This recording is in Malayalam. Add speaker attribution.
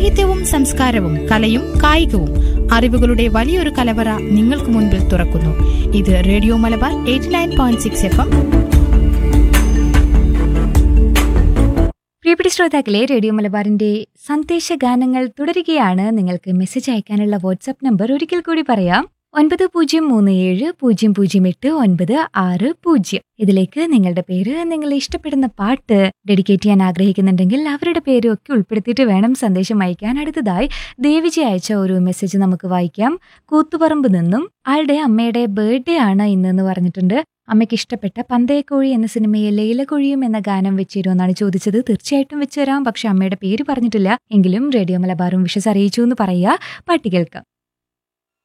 Speaker 1: സാഹിത്യവും സംസ്കാരവും കലയും കായികവും അറിവുകളുടെ വലിയൊരു കലവറ നിങ്ങൾക്ക് മുൻപിൽ തുറക്കുന്നു ഇത് radio Malabar eighty nine point six F M
Speaker 2: പ്രിയപ്പെട്ട ശ്രോതാക്കളെ റേഡിയോ മലബാറിന്റെ സന്ദേശ ഗാനങ്ങൾ തുടരുകയാണ് നിങ്ങൾക്ക് മെസ്സേജ് അയക്കാനുള്ള വാട്സ്ആപ്പ് നമ്പർ ഒരിക്കൽ കൂടി പറയാം ഒൻപത് പൂജ്യം മൂന്ന് ഏഴ് പൂജ്യം പൂജ്യം എട്ട് ഒൻപത് ആറ് പൂജ്യം ഇതിലേക്ക് നിങ്ങളുടെ പേര് നിങ്ങൾ ഇഷ്ടപ്പെടുന്ന പാട്ട് ഡെഡിക്കേറ്റ് ചെയ്യാൻ ആഗ്രഹിക്കുന്നുണ്ടെങ്കിൽ അവരുടെ പേരും ഒക്കെ ഉൾപ്പെടുത്തിയിട്ട് വേണം സന്ദേശം അയക്കാൻ അടുത്തതായി ദേവിജി അയച്ച ഒരു മെസ്സേജ് നമുക്ക് വായിക്കാം കൂത്തുപറമ്പ് നിന്നും ആളുടെ അമ്മയുടെ ബർത്ത്ഡേ ആണ് ഇന്നെന്ന് പറഞ്ഞിട്ടുണ്ട് അമ്മയ്ക്ക് ഇഷ്ടപ്പെട്ട പന്തയക്കോഴി എന്ന സിനിമയിൽ ലൈലക്കൊഴിയും എന്ന ഗാനം വെച്ചുതരുമോ എന്നാണ് ചോദിച്ചത് തീർച്ചയായിട്ടും വെച്ചുതരാം പക്ഷെ അമ്മയുടെ പേര് പറഞ്ഞിട്ടില്ല എങ്കിലും റേഡിയോ മലബാറും വിഷസ് അറിയിച്ചു എന്ന് പറയുക പാട്ട് കേൾക്കാം